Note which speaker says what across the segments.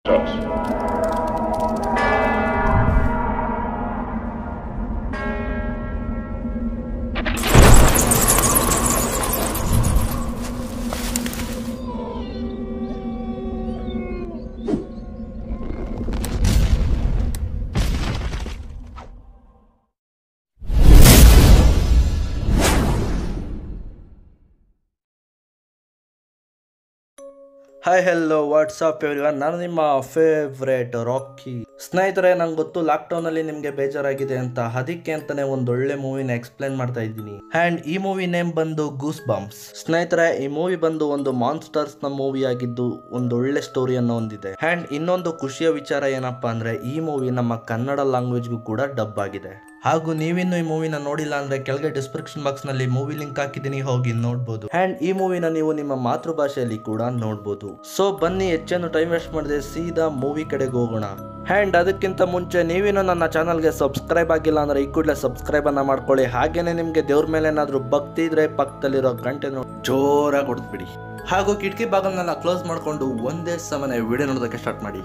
Speaker 1: hi hello WhatsApp everyone ನಾನು ನಿಮ್ಮ favourite rakhi ಸ್ನೇಹಿತರೆ ನಂಗೆ ಗೊತ್ತು ಲಾಕ್ಡೌನ್ ಅಲ್ಲಿ ನಿಮಗೆ ಬೇಜಾರಾಗಿದೆ ಅಂತ ಅದಕ್ಕೆ ಅಂತಾನೆ ಒಂದು ಒಳ್ಳೆ ಮೂವಿನ ಎಕ್ಸ್ಪ್ಲೈನ್ ಮಾಡ್ತಾ ಇದ್ದೀನಿ ಅಂಡ್ ಈ ಮೂವಿ ನೇಮ್ ಬಂದು ಗೂಸ್ ಬಾಂಬ್ಸ್ ಸ್ನೇಹಿತರೆ ಈ ಮೂವಿ ಬಂದು ಒಂದು ಮಾನ್ಸ್ಟರ್ಸ್ ನ ಮೂವಿ ಆಗಿದ್ದು ಒಂದು ಒಳ್ಳೆ ಸ್ಟೋರಿಯನ್ನು ಹೊಂದಿದೆ ಅಂಡ್ ಇನ್ನೊಂದು ಖುಷಿಯ ವಿಚಾರ ಏನಪ್ಪಾ ಅಂದ್ರೆ ಈ ಮೂವಿ ನಮ್ಮ ಕನ್ನಡ ಲ್ಯಾಂಗ್ವೇಜ್ಗೂ ಕೂಡ ಡಬ್ ಆಗಿದೆ ಹಾಗೂ ನೀವಿನ್ನು ಈ ಮೂವಿನ ನೋಡಿಲ್ಲ ಅಂದ್ರೆ ಕೆಳಗೆ ಡಿಸ್ಕ್ರಿಪ್ಷನ್ ಬಾಕ್ಸ್ ನಲ್ಲಿ ಮೂವಿ ಲಿಂಕ್ ಹಾಕಿದ್ದೀನಿ ಹೋಗಿ ನೋಡ್ಬೋದು ಅಂಡ್ ಈ ಮೂವಿನ ನೀವು ನಿಮ್ಮ ಮಾತೃಭಾಷೆಯಲ್ಲಿ ಕೂಡ ನೋಡ್ಬೋದು ಸೊ ಬನ್ನಿ ಹೆಚ್ಚೇನು ಟೈಮ್ ವೇಸ್ಟ್ ಮಾಡದೆ ಸೀದಾ ಮೂವಿ ಕಡೆಗೆ ಹೋಗೋಣ ಅಂಡ್ ಅದಕ್ಕಿಂತ ಮುಂಚೆ ನೀವೇನು ನನ್ನ ಚಾನಲ್ಗೆ ಸಬ್ಸ್ಕ್ರೈಬ್ ಆಗಿಲ್ಲ ಅಂದ್ರೆ ಈ ಕೂಡಲೇ ಸಬ್ಸ್ಕ್ರೈಬ್ ಅನ್ನ ಮಾಡ್ಕೊಳ್ಳಿ ಹಾಗೇನೆ ನಿಮ್ಗೆ ದೇವ್ರ ಮೇಲೆ ಏನಾದ್ರೂ ಭಕ್ತಿ ಇದ್ರೆ ಪಕ್ಕದಲ್ಲಿರೋ ಗಂಟೆನ ಜೋರಾಗಿ ಹೊಡೆದ್ಬಿಡಿ ಹಾಗೂ ಕಿಟಕಿ ಬಾಗಲ್ನೆಲ್ಲ ಕ್ಲೋಸ್ ಮಾಡ್ಕೊಂಡು ಒಂದೇ ಸಮನೆ ವಿಡಿಯೋ ನೋಡೋದಕ್ಕೆ ಸ್ಟಾರ್ಟ್ ಮಾಡಿ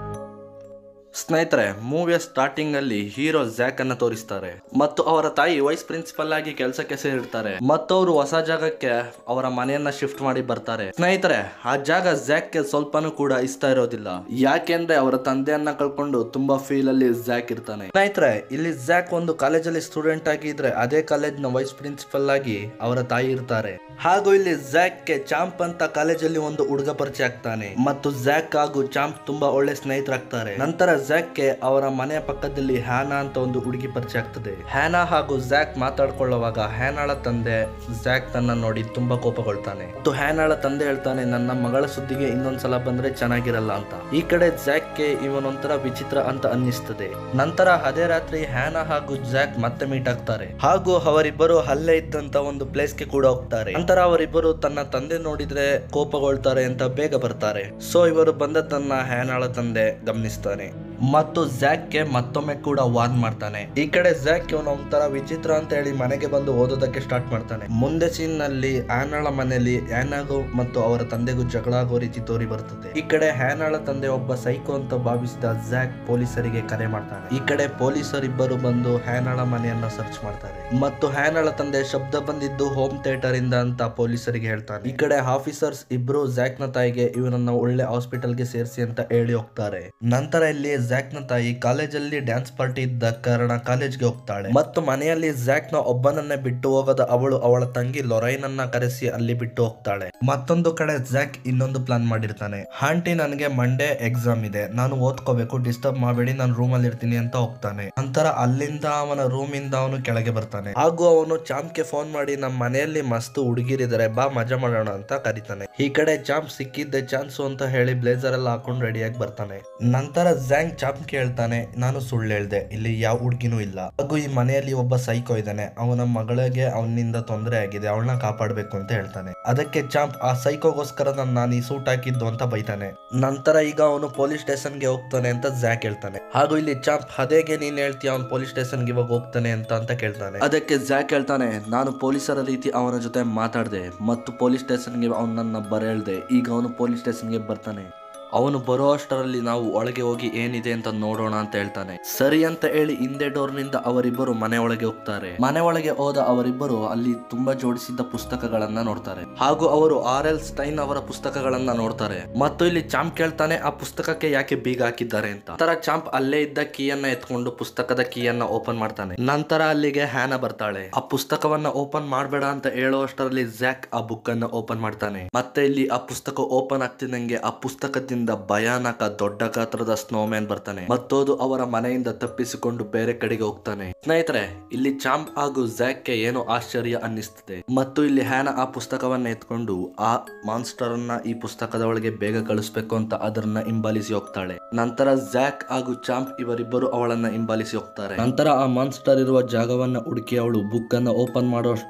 Speaker 1: ಸ್ನೇಹಿತರೆ ಮೂವಿಯ ಸ್ಟಾರ್ಟಿಂಗ್ ಅಲ್ಲಿ ಹೀರೋ ಜ್ಯಾಕ್ ಅನ್ನ ತೋರಿಸ್ತಾರೆ ಮತ್ತು ಅವರ ತಾಯಿ ವೈಸ್ ಪ್ರಿನ್ಸಿಪಲ್ ಆಗಿ ಕೆಲಸಕ್ಕೆ ಸೇರಿರ್ತಾರೆ ಮತ್ತು ಅವರು ಹೊಸ ಜಾಗಕ್ಕೆ ಅವರ ಮನೆಯನ್ನ ಶಿಫ್ಟ್ ಮಾಡಿ ಬರ್ತಾರೆ ಸ್ನೇಹಿತರೆ ಆ ಜಾಗ ಜ್ಯಾಕ್ಗೆ ಸ್ವಲ್ಪನೂ ಕೂಡ ಇಷ್ಟ ಇರೋದಿಲ್ಲ ಯಾಕೆಂದ್ರೆ ಅವರ ತಂದೆಯನ್ನ ಕಳ್ಕೊಂಡು ತುಂಬಾ ಫೀಲ್ ಅಲ್ಲಿ ಜ್ಯಾಕ್ ಇರ್ತಾನೆ ಸ್ನೇಹಿತರೆ ಇಲ್ಲಿ ಜ್ಯಾಕ್ ಒಂದು ಕಾಲೇಜಲ್ಲಿ ಸ್ಟೂಡೆಂಟ್ ಆಗಿ ಇದ್ರೆ ಅದೇ ಕಾಲೇಜ್ ನ ವೈಸ್ ಪ್ರಿನ್ಸಿಪಲ್ ಆಗಿ ಅವರ ತಾಯಿ ಇರ್ತಾರೆ ಹಾಗೂ ಇಲ್ಲಿ ಜ್ಯಾಕ್ಗೆ ಚಾಂಪ್ ಅಂತ ಕಾಲೇಜಲ್ಲಿ ಒಂದು ಹುಡುಗ ಪರಿಚಯ ಆಗ್ತಾನೆ ಮತ್ತು ಜ್ಯಾಕ್ ಹಾಗೂ ಚಾಂಪ್ ತುಂಬಾ ಒಳ್ಳೆ ಸ್ನೇಹಿತರಾಗ್ತಾರೆ ನಂತರ ಜ್ಯಾಕ್ಗೆ ಅವರ ಮನೆಯ ಪಕ್ಕದಲ್ಲಿ ಹ್ಯಾನಾ ಅಂತ ಒಂದು ಹುಡುಗಿ ಪರಿಚಯ ಆಗ್ತದೆ ಹ್ಯಾನಾ ಹಾಗೂ ಜ್ಯಾಕ್ ಮಾತಾಡ್ಕೊಳ್ಳುವಾಗ ಹ್ಯಾನಾಳ ತಂದೆ ಜ್ಯಾಕ್ ತನ್ನ ನೋಡಿ ತುಂಬಾ ಕೋಪಗೊಳ್ತಾನೆ ಮತ್ತು ಹ್ಯಾನಾಳ ತಂದೆ ಹೇಳ್ತಾನೆ ನನ್ನ ಮಗಳ ಸುದ್ದಿಗೆ ಇನ್ನೊಂದ್ಸಲ ಬಂದ್ರೆ ಚೆನ್ನಾಗಿರಲ್ಲ ಅಂತ ಈ ಕಡೆ ಜ್ಯಾಕ್ಗೆ ಇವನೊಂಥರ ವಿಚಿತ್ರ ಅಂತ ಅನ್ನಿಸ್ತದೆ ನಂತರ ಅದೇ ರಾತ್ರಿ ಹ್ಯಾನಾ ಹಾಗೂ ಜ್ಯಾಕ್ ಮತ್ತೆ ಮೀಟ್ ಆಗ್ತಾರೆ ಹಾಗೂ ಅವರಿಬ್ಬರು ಅಲ್ಲೇ ಇದ್ದಂತ ಒಂದು ಪ್ಲೇಸ್ಗೆ ಕೂಡ ಹೋಗ್ತಾರೆ ನಂತರ ಅವರಿಬ್ಬರು ತನ್ನ ತಂದೆ ನೋಡಿದ್ರೆ ಕೋಪಗೊಳ್ತಾರೆ ಅಂತ ಬೇಗ ಬರ್ತಾರೆ ಸೊ ಇವರು ಬಂದ ತನ್ನ ಹ್ಯಾನಾಳ ತಂದೆ ಗಮನಿಸ್ತಾನೆ ಮತ್ತು ಜ್ಯಾಕ್ಗೆ ಮತ್ತೊಮ್ಮೆ ಕೂಡ ವಾರ್ನ್ ಮಾಡ್ತಾನೆ ಈ ಕಡೆ ಜ್ಯಾಕ್ ಇವನು ಒಂಥರ ವಿಚಿತ್ರ ಅಂತ ಹೇಳಿ ಮನೆಗೆ ಬಂದು ಓದೋದಕ್ಕೆ ಸ್ಟಾರ್ಟ್ ಮಾಡ್ತಾನೆ ಮುಂದೆ ಸೀನ್ ನಲ್ಲಿ ಆನಾಳ ಮನೆಯಲ್ಲಿ ಆನಾಗೂ ಮತ್ತು ಅವರ ತಂದೆಗೂ ಜಗಳ ಆಗೋ ರೀತಿ ತೋರಿ ಬರ್ತದೆ ಈ ಕಡೆ ಹ್ಯಾನಾಳ ತಂದೆ ಒಬ್ಬ ಸೈಕೋ ಅಂತ ಭಾವಿಸಿದ ಜ್ಯಾಕ್ ಪೊಲೀಸರಿಗೆ ಕರೆ ಮಾಡ್ತಾನೆ ಈ ಕಡೆ ಪೊಲೀಸರಿಬ್ಬರು ಬಂದು ಹ್ಯಾನಾಳ ಮನೆಯನ್ನ ಸರ್ಚ್ ಮಾಡ್ತಾರೆ ಮತ್ತು ಹ್ಯಾನಾಳ ತಂದೆ ಶಬ್ದ ಬಂದಿದ್ದು ಹೋಮ್ ಥಿಯೇಟರ್ ಇಂದ ಅಂತ ಪೊಲೀಸರಿಗೆ ಹೇಳ್ತಾನೆ ಈ ಕಡೆ ಆಫೀಸರ್ಸ್ ಇಬ್ರು ಜ್ಯಾಕ್ ನ ತಾಯಿಗೆ ಇವನನ್ನ ಒಳ್ಳೆ ಹಾಸ್ಪಿಟಲ್ಗೆ ಸೇರಿಸಿ ಅಂತ ಹೇಳಿ ಹೋಗ್ತಾರೆ ನಂತರ ಇಲ್ಲಿ ಜ್ಯಾಕ್ ನ ತಾಯಿ ಕಾಲೇಜಲ್ಲಿ ಡ್ಯಾನ್ಸ್ ಪಾರ್ಟಿ ಇದ್ದ ಕಾರಣ ಕಾಲೇಜ್ಗೆ ಹೋಗ್ತಾಳೆ ಮತ್ತು ಮನೆಯಲ್ಲಿ ಜ್ಯಾಕ್ ನ ಒಬ್ಬನನ್ನೇ ಬಿಟ್ಟು ಹೋಗದ ಅವಳು ಅವಳ ತಂಗಿ ಲೊರೈನ್ ಅನ್ನ ಕರೆಸಿ ಅಲ್ಲಿ ಬಿಟ್ಟು ಹೋಗ್ತಾಳೆ ಮತ್ತೊಂದು ಕಡೆ ಜ್ಯಾಕ್ ಇನ್ನೊಂದು ಪ್ಲಾನ್ ಮಾಡಿರ್ತಾನೆ ಆಂಟಿ ನನಗೆ ಮಂಡೇ ಎಕ್ಸಾಮ್ ಇದೆ ನಾನು ಓದ್ಕೋಬೇಕು ಡಿಸ್ಟರ್ಬ್ ಮಾಡಬೇಡಿ ನಾನು ರೂಮ್ ಅಲ್ಲಿ ಇರ್ತೀನಿ ಅಂತ ಹೋಗ್ತಾನೆ ನಂತರ ಅಲ್ಲಿಂದ ಅವನ ರೂಮ್ ಇಂದ ಅವನು ಕೆಳಗೆ ಬರ್ತಾನೆ ಹಾಗೂ ಅವನು ಚಾಂಪ್ಗೆ ಫೋನ್ ಮಾಡಿ ನಮ್ಮ ಮನೆಯಲ್ಲಿ ಮಸ್ತ್ ಹುಡುಗಿರಿದ್ದಾರೆ ಬಾ ಮಜಾ ಮಾಡೋಣ ಅಂತ ಕರೀತಾನೆ ಈ ಕಡೆ ಚಾಂಪ್ ಸಿಕ್ಕಿದ್ದೆ ಚಾನ್ಸು ಅಂತ ಹೇಳಿ ಬ್ಲೇಸರ್ ಎಲ್ಲ ಹಾಕೊಂಡು ರೆಡಿಯಾಗಿ ಬರ್ತಾನೆ ನಂತರ ಜ್ಯಾಂಗ್ ಚಾಂಪ್ ಕೇಳ್ತಾನೆ ನಾನು ಸುಳ್ಳು ಹೇಳ್ದೆ ಇಲ್ಲಿ ಯಾವ ಹುಡುಗಿನೂ ಇಲ್ಲ ಹಾಗೂ ಈ ಮನೆಯಲ್ಲಿ ಒಬ್ಬ ಸೈಕೋ ಇದ್ದಾನೆ ಅವನ ಮಗಳಿಗೆ ಅವನಿಂದ ತೊಂದರೆ ಆಗಿದೆ ಅವಳನ್ನ ಕಾಪಾಡ್ಬೇಕು ಅಂತ ಹೇಳ್ತಾನೆ ಅದಕ್ಕೆ ಚಾಂಪ್ ಆ ಸೈಕೋಗೋಸ್ಕರ ನಾನು ಈ ಸೂಟ್ ಹಾಕಿದ್ದು ಅಂತ ಬೈತಾನೆ ನಂತರ ಈಗ ಅವನು ಪೊಲೀಸ್ ಸ್ಟೇಷನ್ಗೆ ಹೋಗ್ತಾನೆ ಅಂತ ಜ್ಯಾಕ್ ಹೇಳ್ತಾನೆ ಹಾಗೂ ಇಲ್ಲಿ ಚಾಂಪ್ ಅದೇಗೆ ನೀನ್ ಹೇಳ್ತೀಯ ಅವ್ನು ಪೊಲೀಸ್ ಸ್ಟೇಷನ್ಗೆ ಇವಾಗ ಹೋಗ್ತಾನೆ ಅಂತ ಅಂತ ಕೇಳ್ತಾನೆ ಅದಕ್ಕೆ ಜ್ಯಾಕ್ ಹೇಳ್ತಾನೆ ನಾನು ಪೊಲೀಸರ ರೀತಿ ಅವನ ಜೊತೆ ಮಾತಾಡಿದೆ ಮತ್ತು ಪೊಲೀಸ್ ಸ್ಟೇಷನ್ಗೆ ಅವನನ್ನ ಬರೇಳ್ದೆ ಈಗ ಅವನು ಪೊಲೀಸ್ ಸ್ಟೇಷನ್ಗೆ ಬರ್ತಾನೆ ಅವನು ಬರೋ ಅಷ್ಟರಲ್ಲಿ ನಾವು ಒಳಗೆ ಹೋಗಿ ಏನಿದೆ ಅಂತ ನೋಡೋಣ ಅಂತ ಹೇಳ್ತಾನೆ ಸರಿ ಅಂತ ಹೇಳಿ ಹಿಂದೆ ಡೋರ್ನಿಂದ ಅವರಿಬ್ಬರು ಮನೆ ಒಳಗೆ ಹೋಗ್ತಾರೆ ಮನೆ ಒಳಗೆ ಹೋದ ಅವರಿಬ್ಬರು ಅಲ್ಲಿ ತುಂಬಾ ಜೋಡಿಸಿದ್ದ ಪುಸ್ತಕಗಳನ್ನ ನೋಡ್ತಾರೆ ಹಾಗೂ ಅವರು ಆರ್ ಎಲ್ ಸ್ಟೈನ್ ಅವರ ಪುಸ್ತಕಗಳನ್ನ ನೋಡ್ತಾರೆ ಮತ್ತು ಇಲ್ಲಿ ಚಾಂಪ್ ಕೇಳ್ತಾನೆ ಆ ಪುಸ್ತಕಕ್ಕೆ ಯಾಕೆ ಬೀಗ ಹಾಕಿದ್ದಾರೆ ಅಂತ ನಂತರ ಚಾಂಪ್ ಅಲ್ಲೇ ಇದ್ದ ಕೀಯನ್ನ ಎತ್ಕೊಂಡು ಪುಸ್ತಕದ ಕೀಯನ್ನ ಓಪನ್ ಮಾಡ್ತಾನೆ ನಂತರ ಅಲ್ಲಿಗೆ ಹ್ಯಾನ ಬರ್ತಾಳೆ ಆ ಪುಸ್ತಕವನ್ನ ಓಪನ್ ಮಾಡಬೇಡ ಅಂತ ಹೇಳುವಷ್ಟರಲ್ಲಿ ಜ್ಯಾಕ್ ಆ ಬುಕ್ ಅನ್ನ ಓಪನ್ ಮಾಡ್ತಾನೆ ಮತ್ತೆ ಇಲ್ಲಿ ಆ ಪುಸ್ತಕ ಓಪನ್ ಆಗ್ತಿದ್ದಂಗೆ ಆ ಪುಸ್ತಕದಿಂದ ಭಯಾನಕ ದೊಡ್ಡ ಗಾತ್ರದ ಸ್ನೋಮ್ಯಾನ್ ಬರ್ತಾನೆ ಮತ್ತೋದು ಅವರ ಮನೆಯಿಂದ ತಪ್ಪಿಸಿಕೊಂಡು ಬೇರೆ ಕಡೆಗೆ ಹೋಗ್ತಾನೆ ಸ್ನೇಹಿತರೆ ಇಲ್ಲಿ ಚಾಂಪ್ ಹಾಗೂ ಜ್ಯಾಕ್ಗೆ ಏನೋ ಆಶ್ಚರ್ಯ ಅನ್ನಿಸ್ತದೆ ಮತ್ತು ಇಲ್ಲಿ ಹ್ಯಾನ ಆ ಪುಸ್ತಕವನ್ನ ಎತ್ಕೊಂಡು ಆ ಮಾನ್ಸ್ಟರ್ ಅನ್ನ ಈ ಪುಸ್ತಕದ ಒಳಗೆ ಬೇಗ ಕಳಿಸ್ಬೇಕು ಅಂತ ಅದನ್ನ ಹಿಂಬಾಲಿಸಿ ಹೋಗ್ತಾಳೆ ನಂತರ ಜ್ಯಾಕ್ ಹಾಗೂ ಚಾಂಪ್ ಇವರಿಬ್ಬರು ಅವಳನ್ನ ಹಿಂಬಾಲಿಸಿ ಹೋಗ್ತಾರೆ ನಂತರ ಆ ಮಾನ್ಸ್ಟರ್ ಇರುವ ಜಾಗವನ್ನ ಹುಡುಕಿ ಅವಳು ಬುಕ್ ಅನ್ನ ಓಪನ್ ಮಾಡುವಷ್ಟರಲ್ಲಿ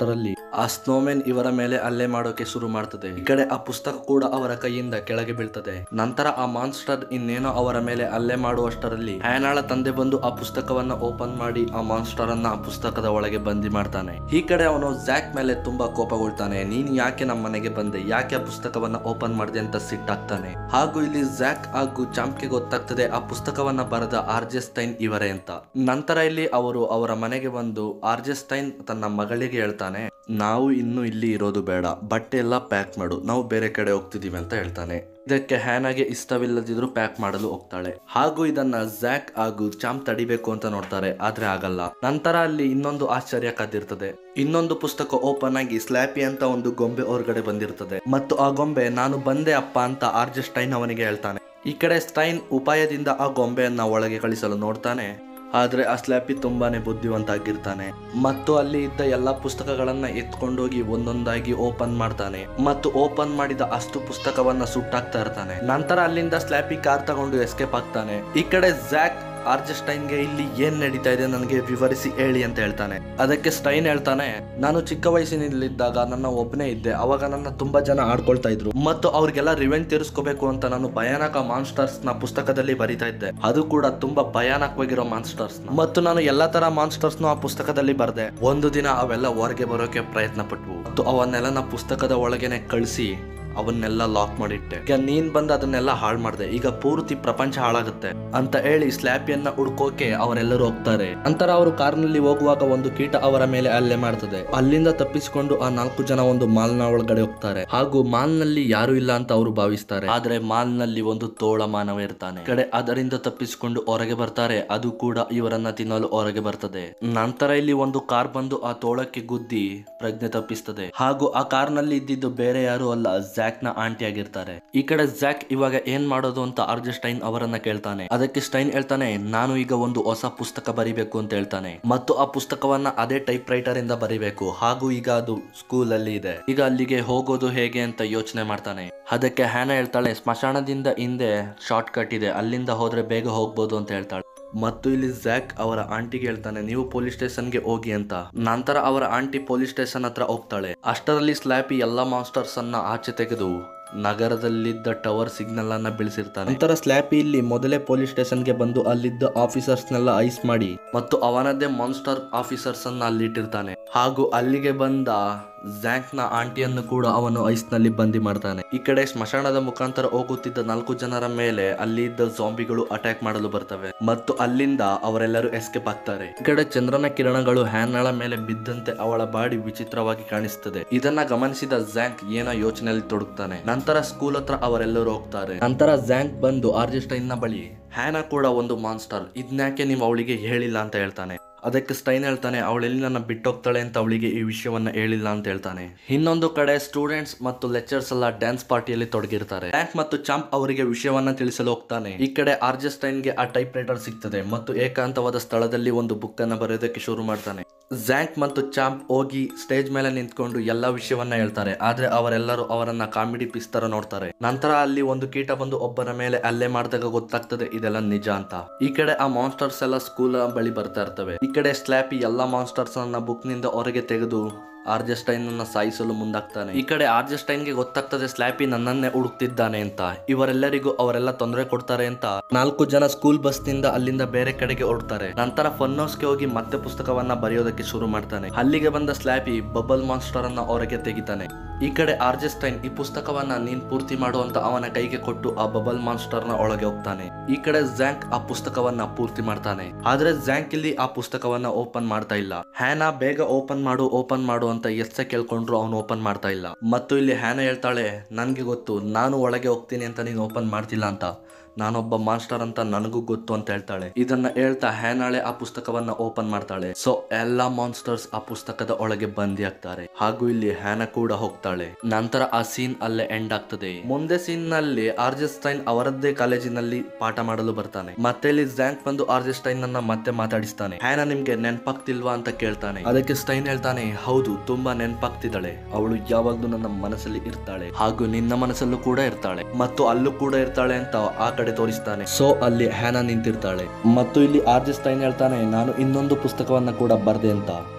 Speaker 1: ಆ ಸ್ನೋಮೆನ್ ಇವರ ಮೇಲೆ ಅಲ್ಲೇ ಮಾಡೋಕೆ ಶುರು ಮಾಡ್ತದೆ ಈ ಕಡೆ ಆ ಪುಸ್ತಕ ಕೂಡ ಅವರ ಕೈಯಿಂದ ಕೆಳಗೆ ಬೀಳ್ತದೆ ನಂತರ ಆ ಮಾನ್ಸ್ಟರ್ ಇನ್ನೇನೋ ಅವರ ಮೇಲೆ ಅಲ್ಲೇ ಮಾಡುವಷ್ಟರಲ್ಲಿ ಹ್ಯಾನಾಳ ತಂದೆ ಬಂದು ಆ ಪುಸ್ತಕವನ್ನ ಓಪನ್ ಮಾಡಿ ಆ ಮಾನ್ಸ್ಟರ್ ಅನ್ನ ಆ ಪುಸ್ತಕದ ಒಳಗೆ ಬಂದಿ ಮಾಡ್ತಾನೆ ಈ ಕಡೆ ಅವನು ಜ್ಯಾಕ್ ಮೇಲೆ ತುಂಬಾ ಕೋಪಗೊಳ್ತಾನೆ ನೀನು ಯಾಕೆ ನಮ್ಮ ಮನೆಗೆ ಬಂದೆ ಯಾಕೆ ಆ ಪುಸ್ತಕವನ್ನ ಓಪನ್ ಮಾಡಿದೆ ಅಂತ ಸಿಟ್ಟಾಗ್ತಾನೆ ಹಾಗೂ ಇಲ್ಲಿ ಜ್ಯಾಕ್ ಹಾಗೂ ಚಾಂಪ್ಗೆ ಗೊತ್ತಾಗ್ತದೆ ಆ ಪುಸ್ತಕವನ್ನ ಬರೆದ ಆರ್ಜೆ ಸ್ಟೈನ್ ಇವರೇ ಅಂತ ನಂತರ ಇಲ್ಲಿ ಅವರು ಅವರ ಮನೆಗೆ ಬಂದು ಆರ್ಜೆ ಸ್ಟೈನ್ ತನ್ನ ಮಗಳಿಗೆ ಹೇಳ್ತಾನೆ ನಾವು ಇನ್ನು ಇಲ್ಲಿ ಇರೋದು ಬೇಡ ಬಟ್ಟೆ ಎಲ್ಲ ಪ್ಯಾಕ್ ಮಾಡು ನಾವು ಬೇರೆ ಕಡೆ ಹೋಗ್ತಿದೀವಿ ಅಂತ ಹೇಳ್ತಾನೆ ಇದಕ್ಕೆ ಹ್ಯಾನಾಗೆ ಇಷ್ಟವಿಲ್ಲದಿದ್ರು ಪ್ಯಾಕ್ ಮಾಡಲು ಹೋಗ್ತಾಳೆ ಹಾಗೂ ಇದನ್ನ ಜ್ಯಾಕ್ ಹಾಗೂ ಚಾಂಪ್ ತಡಿಬೇಕು ಅಂತ ನೋಡ್ತಾರೆ ಆದ್ರೆ ಆಗಲ್ಲ ನಂತರ ಅಲ್ಲಿ ಇನ್ನೊಂದು ಆಶ್ಚರ್ಯ ಕಾದಿರ್ತದೆ ಇನ್ನೊಂದು ಪುಸ್ತಕ ಓಪನ್ ಆಗಿ ಸ್ಲ್ಯಾಪಿ ಅಂತ ಒಂದು ಗೊಂಬೆ ಹೊರಗಡೆ ಬಂದಿರ್ತದೆ ಮತ್ತು ಆ ಗೊಂಬೆ ನಾನು ಬಂದೆ ಅಪ್ಪ ಅಂತ ಆರ್ಜೆ ಸ್ಟೈನ್ ಅವನಿಗೆ ಹೇಳ್ತಾನೆ ಈ ಕಡೆ ಸ್ಟೈನ್ ಉಪಾಯದಿಂದ ಆ ಗೊಂಬೆಯನ್ನ ಒಳಗೆ ಕಳಿಸಲು ನೋಡ್ತಾನೆ ಆದ್ರೆ ಆ ಸ್ಲ್ಯಾಪಿ ತುಂಬಾನೇ ಬುದ್ಧಿವಂತ ಆಗಿರ್ತಾನೆ ಮತ್ತು ಅಲ್ಲಿ ಇದ್ದ ಎಲ್ಲಾ ಪುಸ್ತಕಗಳನ್ನ ಎತ್ಕೊಂಡೋಗಿ ಒಂದೊಂದಾಗಿ ಓಪನ್ ಮಾಡ್ತಾನೆ ಮತ್ತು ಓಪನ್ ಮಾಡಿದ ಅಷ್ಟು ಪುಸ್ತಕವನ್ನ ಸುಟ್ಟಾಕ್ತಾ ಇರ್ತಾನೆ ನಂತರ ಅಲ್ಲಿಂದ ಸ್ಲ್ಯಾಪಿ ಕಾರ್ ತಗೊಂಡು ಎಸ್ಕೇಪ್ ಆಗ್ತಾನೆ ಈ ಕಡೆ ಜ್ಯಾಕ್ ಆರ್ಜೆ ಸ್ಟೈನ್ಗೆ ಇಲ್ಲಿ ಏನ್ ನಡೀತಾ ಇದೆ ನನಗೆ ವಿವರಿಸಿ ಹೇಳಿ ಅಂತ ಹೇಳ್ತಾನೆ ಅದಕ್ಕೆ ಸ್ಟೈನ್ ಹೇಳ್ತಾನೆ ನಾನು ಚಿಕ್ಕ ವಯಸ್ಸಿನಲ್ಲಿದ್ದಾಗ ನನ್ನ ಒಬ್ಬನೇ ಇದ್ದೆ ಅವಾಗ ನನ್ನ ತುಂಬಾ ಜನ ಆಡ್ಕೊಳ್ತಾ ಇದ್ರು ಮತ್ತು ಅವ್ರಿಗೆಲ್ಲ ರಿವೆಂಜ್ ತೀರಿಸ್ಕೋಬೇಕು ಅಂತ ನಾನು ಭಯಾನಕ ಮಾನ್ಸ್ಟರ್ಸ್ ನ ಪುಸ್ತಕದಲ್ಲಿ ಬರಿತಾ ಇದ್ದೆ ಅದು ಕೂಡ ತುಂಬಾ ಭಯಾನಕವಾಗಿರೋ ಮಾನ್ಸ್ಟರ್ಸ್ ಮತ್ತು ನಾನು ಎಲ್ಲಾ ತರ ಮಾನ್ಸ್ಟರ್ಸ್ ಆ ಪುಸ್ತಕದಲ್ಲಿ ಬರ್ದೆ ಒಂದು ದಿನ ಅವೆಲ್ಲ ಹೊರಗೆ ಬರೋಕೆ ಪ್ರಯತ್ನ ಪಟ್ವು ಮತ್ತು ಅವನ್ನೆಲ್ಲ ನಾ ಪುಸ್ತಕದ ಒಳಗೇನೆ ಕಳಿಸಿ ಅವನ್ನೆಲ್ಲ ಲಾಕ್ ಮಾಡಿಟ್ಟೆ ಈಗ ನೀನ್ ಬಂದು ಅದನ್ನೆಲ್ಲ ಹಾಳು ಮಾಡ್ದೆ ಈಗ ಪೂರ್ತಿ ಪ್ರಪಂಚ ಹಾಳಾಗುತ್ತೆ ಅಂತ ಹೇಳಿ ಸ್ಲ್ಯಾಪಿಯನ್ನ ಹುಡ್ಕೋಕೆ ಅವರೆಲ್ಲರೂ ಹೋಗ್ತಾರೆ ನಂತರ ಅವರು ಕಾರ್ನಲ್ಲಿ ಹೋಗುವಾಗ ಒಂದು ಕೀಟ ಅವರ ಮೇಲೆ ಹಲ್ಲೆ ಮಾಡ್ತದೆ ಅಲ್ಲಿಂದ ತಪ್ಪಿಸಿಕೊಂಡು ಆ ನಾಲ್ಕು ಜನ ಒಂದು ಮಾಲ್ನ ಒಳಗಡೆ ಹೋಗ್ತಾರೆ ಹಾಗೂ ಮಾಲ್ ನಲ್ಲಿ ಯಾರು ಇಲ್ಲ ಅಂತ ಅವರು ಭಾವಿಸ್ತಾರೆ ಆದ್ರೆ ಮಾಲ್ ನಲ್ಲಿ ಒಂದು ತೋಳ ಮಾನವ ಇರ್ತಾನೆ ಈ ಕಡೆ ಅದರಿಂದ ತಪ್ಪಿಸಿಕೊಂಡು ಹೊರಗೆ ಬರ್ತಾರೆ ಅದು ಕೂಡ ಇವರನ್ನ ತಿನ್ನಲು ಹೊರಗೆ ಬರ್ತದೆ ನಂತರ ಇಲ್ಲಿ ಒಂದು ಕಾರ್ ಬಂದು ಆ ತೋಳಕ್ಕೆ ಗುದ್ದಿ ಪ್ರಜ್ಞೆ ತಪ್ಪಿಸ್ತದೆ ಹಾಗೂ ಆ ಕಾರ್ ನಲ್ಲಿ ಇದ್ದಿದ್ದು ಬೇರೆ ಯಾರು ಅಲ್ಲ ಜ್ಯಾಕ್ ನ ಆಂಟಿ ಆಗಿರ್ತಾರೆ ಈ ಕಡೆ ಜ್ಯಾಕ್ ಇವಾಗ ಏನ್ ಮಾಡೋದು ಅಂತ ಆರ್ಜೆ ಸ್ಟೈನ್ ಅವರನ್ನ ಕೇಳ್ತಾನೆ ಅದಕ್ಕೆ ಸ್ಟೈನ್ ಹೇಳ್ತಾನೆ ನಾನು ಈಗ ಒಂದು ಹೊಸ ಪುಸ್ತಕ ಬರಿಬೇಕು ಅಂತ ಹೇಳ್ತಾನೆ ಮತ್ತು ಆ ಪುಸ್ತಕವನ್ನ ಅದೇ ಟೈಪ್ ರೈಟರ್ ಇಂದ ಬರಿಬೇಕು ಹಾಗೂ ಈಗ ಅದು ಸ್ಕೂಲ್ ಅಲ್ಲಿ ಇದೆ ಈಗ ಅಲ್ಲಿಗೆ ಹೋಗೋದು ಹೇಗೆ ಅಂತ ಯೋಚನೆ ಮಾಡ್ತಾನೆ ಅದಕ್ಕೆ ಹ್ಯಾನ ಹೇಳ್ತಾಳೆ ಸ್ಮಶಾನದಿಂದ ಹಿಂದೆ ಶಾರ್ಟ್ ಕಟ್ ಇದೆ ಅಲ್ಲಿಂದ ಹೋದ್ರೆ ಬೇಗ ಹೋಗ್ಬೋದು ಅಂತ ಹೇಳ್ತಾಳೆ ಮತ್ತು ಇಲ್ಲಿ ಜ್ಯಾಕ್ ಅವರ ಆಂಟಿಗೆ ಹೇಳ್ತಾನೆ ನೀವು ಪೊಲೀಸ್ ಸ್ಟೇಷನ್ಗೆ ಹೋಗಿ ಅಂತ ನಂತರ ಅವರ ಆಂಟಿ ಪೊಲೀಸ್ ಸ್ಟೇಷನ್ ಹತ್ರ ಹೋಗ್ತಾಳೆ ಅಷ್ಟರಲ್ಲಿ ಸ್ಲ್ಯಾಪಿ ಎಲ್ಲಾ ಮಾನ್ಸ್ಟರ್ಸ್ ಅನ್ನ ಆಚೆ ತೆಗೆದು ನಗರದಲ್ಲಿದ್ದ ಟವರ್ ಸಿಗ್ನಲ್ ಅನ್ನ ಬೀಳಿಸಿರ್ತಾನೆ ನಂತರ ಸ್ಲ್ಯಾಪಿ ಇಲ್ಲಿ ಮೊದಲೇ ಪೊಲೀಸ್ ಸ್ಟೇಷನ್ಗೆ ಬಂದು ಅಲ್ಲಿದ್ದ ಆಫೀಸರ್ಸ್ನೆಲ್ಲ ಐಸ್ ಮಾಡಿ ಮತ್ತು ಅವನದ್ದೇ ಮಾನ್ಸ್ಟರ್ ಆಫೀಸರ್ಸ್ ಅನ್ನ ಅಲ್ಲಿ ಇಟ್ಟಿರ್ತಾನೆ ಹಾಗೂ ಅಲ್ಲಿಗೆ ಬಂದ ಜ್ಯಾಂಕ್ ನ ಆಂಟಿಯನ್ನು ಕೂಡ ಅವನು ಐಸ್ ನಲ್ಲಿ ಬಂದಿ ಮಾಡ್ತಾನೆ ಈ ಕಡೆ ಸ್ಮಶಾನದ ಮುಖಾಂತರ ಹೋಗುತ್ತಿದ್ದ ನಾಲ್ಕು ಜನರ ಮೇಲೆ ಅಲ್ಲಿ ಇದ್ದ ಜಾಂಬಿಗಳು ಅಟ್ಯಾಕ್ ಮಾಡಲು ಬರ್ತವೆ ಮತ್ತು ಅಲ್ಲಿಂದ ಅವರೆಲ್ಲರೂ ಎಸ್ಕೇಪ್ ಆಗ್ತಾರೆ ಈ ಕಡೆ ಚಂದ್ರನ ಕಿರಣಗಳು ಹ್ಯಾನ್ನಳ ಮೇಲೆ ಬಿದ್ದಂತೆ ಅವಳ ಬಾಡಿ ವಿಚಿತ್ರವಾಗಿ ಕಾಣಿಸ್ತದೆ ಇದನ್ನ ಗಮನಿಸಿದ ಜ್ಯಾಂಕ್ ಏನೋ ಯೋಚನೆಯಲ್ಲಿ ತೊಡಗ್ತಾನೆ ನಂತರ ಸ್ಕೂಲ್ ಹತ್ರ ಅವರೆಲ್ಲರೂ ಹೋಗ್ತಾರೆ ನಂತರ ಜ್ಯಾಂಕ್ ಬಂದು ಆರ್ಜಿಸ್ಟೈನ್ ನ ಬಳಿ ಹ್ಯಾನ ಕೂಡ ಒಂದು ಮಾನ್ಸ್ಟರ್ ಇದ್ನ್ಯಾಕೆ ನೀವು ಅವಳಿಗೆ ಹೇಳಿಲ್ಲ ಅಂತ ಹೇಳ್ತಾನೆ ಅದಕ್ಕೆ ಸ್ಟೈನ್ ಹೇಳ್ತಾನೆ ಅವಳೆಲ್ಲಿ ನನ್ನ ಬಿಟ್ಟೋಗ್ತಾಳೆ ಅಂತ ಅವಳಿಗೆ ಈ ವಿಷಯವನ್ನ ಹೇಳಿಲ್ಲ ಅಂತ ಹೇಳ್ತಾನೆ ಇನ್ನೊಂದು ಕಡೆ ಸ್ಟೂಡೆಂಟ್ಸ್ ಮತ್ತು ಲೆಕ್ಚರ್ಸ್ ಎಲ್ಲ ಡ್ಯಾನ್ಸ್ ಪಾರ್ಟಿಯಲ್ಲಿ ತೊಡಗಿರ್ತಾರೆ ಟ್ಯಾಂಕ್ ಮತ್ತು ಚಾಂಪ್ ಅವರಿಗೆ ವಿಷಯವನ್ನ ತಿಳಿಸಲು ಹೋಗ್ತಾನೆ ಈ ಕಡೆ ಆರ್ಜೆ ಸ್ಟೈನ್ಗೆ ಆ ಟೈಪ್ ರೈಟರ್ ಸಿಗ್ತದೆ ಮತ್ತು ಏಕಾಂತವಾದ ಸ್ಥಳದಲ್ಲಿ ಒಂದು ಬುಕ್ ಅನ್ನ ಬರೆಯೋದಕ್ಕೆ ಶುರು ಮಾಡ್ತಾನೆ ಜ್ಯಾಂಕ್ ಮತ್ತು ಚಾಂಪ್ ಹೋಗಿ ಸ್ಟೇಜ್ ಮೇಲೆ ನಿಂತ್ಕೊಂಡು ಎಲ್ಲಾ ವಿಷಯವನ್ನ ಹೇಳ್ತಾರೆ ಆದ್ರೆ ಅವರೆಲ್ಲರೂ ಅವರನ್ನ ಕಾಮಿಡಿ ಪೀಸ್ ತರ ನೋಡ್ತಾರೆ ನಂತರ ಅಲ್ಲಿ ಒಂದು ಕೀಟ ಬಂದು ಒಬ್ಬರ ಮೇಲೆ ಅಲ್ಲೇ ಮಾಡಿದಾಗ ಗೊತ್ತಾಗ್ತದೆ ಇದೆಲ್ಲ ನಿಜ ಅಂತ ಈ ಕಡೆ ಆ ಮಾನ್ಸ್ಟರ್ಸ್ ಎಲ್ಲ ಸ್ಕೂಲ್ ಬಳಿ ಬರ್ತಾ ಇರ್ತವೆ ಈ ಕಡೆ ಸ್ಲ್ಯಾಪಿ ಎಲ್ಲಾ ಮಾನ್ಸ್ಟರ್ಸ್ ಅನ್ನ ಬುಕ್ ನಿಂದ ಹೊರಗೆ ತೆಗೆದು ಆರ್ಜೆಸ್ಟೈನ್ ಅನ್ನ ಸಾಯಿಸಲು ಮುಂದಾಗ್ತಾನೆ ಈ ಕಡೆ ಆರ್ಜೆಸ್ಟೈನ್ಗೆ ಗೊತ್ತಾಗ್ತದೆ ಸ್ಲ್ಯಾಪಿ ನನ್ನನ್ನೇ ಹುಡುಕ್ತಿದ್ದಾನೆ ಅಂತ ಇವರೆಲ್ಲರಿಗೂ ಅವರೆಲ್ಲ ತೊಂದರೆ ಕೊಡ್ತಾರೆ ಅಂತ ನಾಲ್ಕು ಜನ ಸ್ಕೂಲ್ ಬಸ್ ನಿಂದ ಅಲ್ಲಿಂದ ಬೇರೆ ಕಡೆಗೆ ಹೊರಡ್ತಾರೆ ನಂತರ ಫನ್ನೋಸ್ಗೆ ಹೋಗಿ ಮತ್ತೆ ಪುಸ್ತಕವನ್ನ ಬರೆಯೋದಕ್ಕೆ ಶುರು ಮಾಡ್ತಾನೆ ಅಲ್ಲಿಗೆ ಬಂದ ಸ್ಲ್ಯಾಪಿ ಬಬಲ್ ಮಾನ್ಸ್ಟರ್ ಅನ್ನ ಹೊರಗೆ ತೆಗಿತಾನೆ ಈ ಕಡೆ ಆರ್ಜೆಸ್ಟೈನ್ ಈ ಪುಸ್ತಕವನ್ನ ನೀನ್ ಪೂರ್ತಿ ಮಾಡು ಅಂತ ಅವನ ಕೈಗೆ ಕೊಟ್ಟು ಆ ಬಬಲ್ ಮಾನ್ಸ್ಟರ್ ನ ಒಳಗೆ ಹೋಗ್ತಾನೆ ಈ ಕಡೆ ಜ್ಯಾಂಕ್ ಆ ಪುಸ್ತಕವನ್ನ ಪೂರ್ತಿ ಮಾಡ್ತಾನೆ ಆದ್ರೆ ಜ್ಯಾಂಕ್ ಇಲ್ಲಿ ಆ ಪುಸ್ತಕವನ್ನ ಓಪನ್ ಮಾಡ್ತಾ ಇಲ್ಲ ಹ್ಯಾನಾ ಬೇಗ ಓಪನ್ ಮಾಡು ಓಪನ್ ಮಾಡು ಅಂತ ಎಷ್ಟೇ ಕೇಳ್ಕೊಂಡ್ರು ಅವನು ಓಪನ್ ಮಾಡ್ತಾ ಇಲ್ಲ ಮತ್ತು ಇಲ್ಲಿ ಹ್ಯಾನ ಹೇಳ್ತಾಳೆ ನನ್ಗೆ ಗೊತ್ತು ನಾನು ಒಳಗೆ ಹೋಗ್ತೀನಿ ಅಂತ ನೀನು ಓಪನ್ ಮಾಡ್ತಿಲ್ಲ ಅಂತ ನಾನೊಬ್ಬ ಮಾಸ್ಟರ್ ಅಂತ ನನಗೂ ಗೊತ್ತು ಅಂತ ಹೇಳ್ತಾಳೆ ಇದನ್ನ ಹೇಳ್ತಾ ಹ್ಯಾನಾಳೆ ಆ ಪುಸ್ತಕವನ್ನ ಓಪನ್ ಮಾಡ್ತಾಳೆ ಸೊ ಎಲ್ಲಾ ಮಾನ್ಸ್ಟರ್ಸ್ ಆ ಪುಸ್ತಕದ ಒಳಗೆ ಬಂದಿ ಆಗ್ತಾರೆ ಹಾಗೂ ಇಲ್ಲಿ ಹ್ಯಾನ ಕೂಡ ಹೋಗ್ತಾಳೆ ನಂತರ ಆ ಸೀನ್ ಅಲ್ಲೇ ಎಂಡ್ ಆಗ್ತದೆ ಮುಂದೆ ಸೀನ್ ನಲ್ಲಿ ಆರ್ಜೆಸ್ಟೈನ್ ಅವರದ್ದೇ ಕಾಲೇಜಿನಲ್ಲಿ ಪಾಠ ಮಾಡಲು ಬರ್ತಾನೆ ಮತ್ತೆ ಇಲ್ಲಿ ಜ್ಯಾಂಕ್ ಬಂದು ಆರ್ಜೆಸ್ಟೈನ್ ನನ್ನ ಮತ್ತೆ ಮಾತಾಡಿಸ್ತಾನೆ ಹ್ಯಾನ ನಿಮ್ಗೆ ನೆನ್ಪಾಗ್ತಿಲ್ವಾ ಅಂತ ಕೇಳ್ತಾನೆ ಅದಕ್ಕೆ ಸ್ಟೈನ್ ಹೇಳ್ತಾನೆ ಹೌದು ತುಂಬಾ ನೆನ್ಪಾಗ್ತಿದ್ದಾಳೆ ಅವಳು ಯಾವಾಗ್ಲೂ ನನ್ನ ಮನಸ್ಸಲ್ಲಿ ಇರ್ತಾಳೆ ಹಾಗೂ ನಿನ್ನ ಮನಸ್ಸಲ್ಲೂ ಕೂಡ ಇರ್ತಾಳೆ ಮತ್ತು ಅಲ್ಲೂ ಕೂಡ ಇರ್ತಾಳೆ ಅಂತ ಆ ಕಡೆ ತೋರಿಸ್ತಾನೆ ಸೊ ಅಲ್ಲಿ ಹ್ಯಾನ ನಿಂತಿರ್ತಾಳೆ ಮತ್ತು ಇಲ್ಲಿ ಆರ್ಜೆಸ್ಟೈನ್ ಹೇಳ್ತಾನೆ ನಾನು ಇನ್ನೊಂದು ಪುಸ್ತಕವನ್ನ ಕೂಡ ಬರ್ದೆ ಅಂತ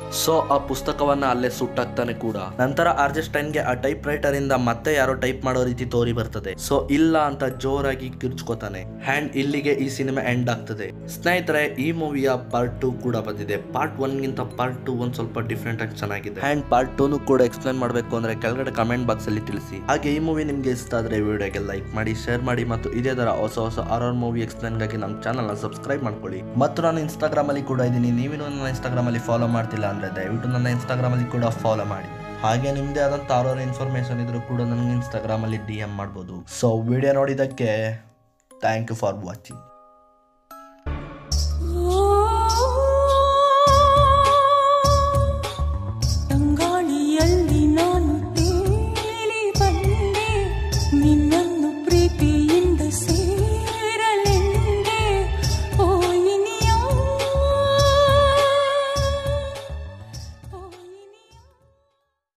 Speaker 1: ಸೊ ಆ ಪುಸ್ತಕವನ್ನ ಅಲ್ಲೇ ಸುಟ್ಟಾಕ್ತಾನೆ ಕೂಡ ನಂತರ ಆರ್ಜೆಸ್ಟೈನ್ಗೆ ಆ ಟೈಪ್ ರೈಟರ್ ಇಂದ ಮತ್ತೆ ಯಾರೋ ಟೈಪ್ ಮಾಡೋ ರೀತಿ ತೋರಿ ಬರ್ತದೆ ಸೊ ಇಲ್ಲ ಅಂತ ಜೋರಾಗಿ ಕಿರ್ಚ್ಕೋತಾನೆ ಹ್ಯಾಂಡ್ ಇಲ್ಲಿಗೆ ಈ ಸಿನಿಮಾ ಎಂಡ್ ಆಗ್ತದೆ ಸ್ನೇಹಿತರೆ ಈ ಮೂವಿಯ ಪಾರ್ಟ್ ಟೂ ಕೂಡ ಬಂದಿದೆ ಪಾರ್ಟ್ ಒನ್ ಗಿಂತ ಪಾರ್ಟ್ ಟೂ ಒಂದ್ ಸ್ವಲ್ಪ ಡಿಫ್ರೆಂಟ್ ಆಗಿ ಚೆನ್ನಾಗಿದೆ ಹ್ಯಾಂಡ್ ಪಾರ್ಟ್ ಟೂನು ಕೂಡ ಎಕ್ಸ್ಪ್ಲೈನ್ ಮಾಡಬೇಕು ಅಂದ್ರೆ ಕೆಳಗಡೆ ಕಮೆಂಟ್ ಬಾಕ್ಸ್ ಅಲ್ಲಿ ತಿಳಿಸಿ ಹಾಗೆ ಈ ಮೂವಿ ನಿಮ್ಗೆ ಇಷ್ಟ ಆದ್ರೆ ವಿಡಿಯೋಗೆ ಲೈಕ್ ಮಾಡಿ ಶೇರ್ ಮಾಡಿ ಮತ್ತು ಇದೇ ತರ ಹೊಸ ಹೊಸ ಆರ್ ಮೂವಿ ಎಕ್ಸ್ಪ್ಲೈನ್ ಗಾಗಿ ನಮ್ಮ ಚಾನಲ್ ನ ಸಬ್ಸ್ಕ್ರೈಬ್ ಮಾಡ್ಕೊಳ್ಳಿ ಮತ್ತು ನಾನು ಇನ್ಸ್ಟಾಗ್ರಾಮ್ ಅಲ್ಲಿ ಕೂಡ ಇದ್ದೀನಿ ನೀವೇನು ನನ್ನ ಇನ್ಸ್ಟಾಗ್ರಾಮ್ ಅಲ್ಲಿ ಫಾಲೋ ಮಾಡ್ತಿಲ್ಲ ಅಂದ್ರೆ ದಯವಿಟ್ಟು ನನ್ನ ಇನ್ಸ್ಟಾಗ್ರಾಮ್ ಅಲ್ಲಿ ಕೂಡ ಫಾಲೋ ಮಾಡಿ ಹಾಗೆ ನಿಮ್ದೇ ಆದಂತ ಆರೋರ್ ಇನ್ಫಾರ್ಮೇಶನ್ ಇದ್ರೂ ಕೂಡ ನನಗೆ ಇನ್ಸ್ಟಾಗ್ರಾಮ್ ಅಲ್ಲಿ ಡಿ ಎಂ ಮಾಡ್ಬೋದು ಸೊ ವಿಡಿಯೋ ನೋಡಿದ್ದಕ್ಕೆ ಥ್ಯಾಂಕ್ ಯು ಫಾರ್ ವಾಚಿಂಗ್